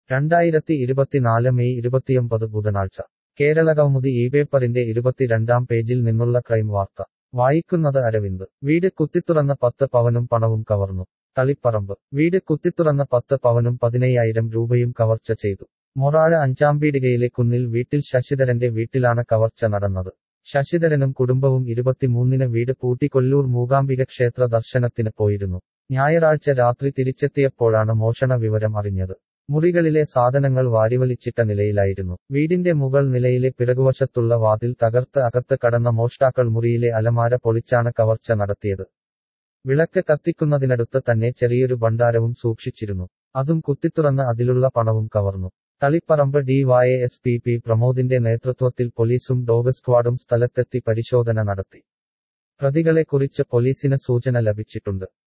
രണ്ടായിരത്തി ഇരുപത്തിനാല് മെയ് ഇരുപത്തിയൊമ്പത് ബുധനാഴ്ച കേരളകൗമുദി ഈ പേപ്പറിന്റെ ഇരുപത്തിരണ്ടാം പേജിൽ നിന്നുള്ള ക്രൈം വാർത്ത വായിക്കുന്നത് അരവിന്ദ് വീട് കുത്തിത്തുറന്ന പത്ത് പവനും പണവും കവർന്നു തളിപ്പറമ്പ് വീട് കുത്തിത്തുറന്ന പത്ത് പവനും പതിനയ്യായിരം രൂപയും കവർച്ച ചെയ്തു മൊറാഴ അഞ്ചാംപീടികയിലെ കുന്നിൽ വീട്ടിൽ ശശിധരന്റെ വീട്ടിലാണ് കവർച്ച നടന്നത് ശശിധരനും കുടുംബവും ഇരുപത്തിമൂന്നിന് വീട് പൂട്ടി കൊല്ലൂർ മൂകാംബിക ക്ഷേത്ര ദർശനത്തിന് പോയിരുന്നു ഞായറാഴ്ച രാത്രി തിരിച്ചെത്തിയപ്പോഴാണ് മോഷണ വിവരം അറിഞ്ഞത് മുറികളിലെ സാധനങ്ങൾ വാരിവലിച്ചിട്ട നിലയിലായിരുന്നു വീടിന്റെ മുകൾ നിലയിലെ പിറകുവശത്തുള്ള വാതിൽ തകർത്ത് അകത്ത് കടന്ന മോഷ്ടാക്കൾ മുറിയിലെ അലമാര പൊളിച്ചാണ് കവർച്ച നടത്തിയത് വിളക്ക് കത്തിക്കുന്നതിനടുത്ത് തന്നെ ചെറിയൊരു ഭണ്ഡാരവും സൂക്ഷിച്ചിരുന്നു അതും കുത്തിത്തുറന്ന് അതിലുള്ള പണവും കവർന്നു Thaliparamba DY S P P പ്രമോദിന്റെ നേതൃത്വത്തിൽ പോലീസും ഡോഗ് സ്ക്വാഡും സ്ഥലത്തെത്തി പരിശോധന നടത്തി പ്രതികളെക്കുറിച്ച് പോലീസിന് സൂചന ലഭിച്ചിട്ടുണ്ട്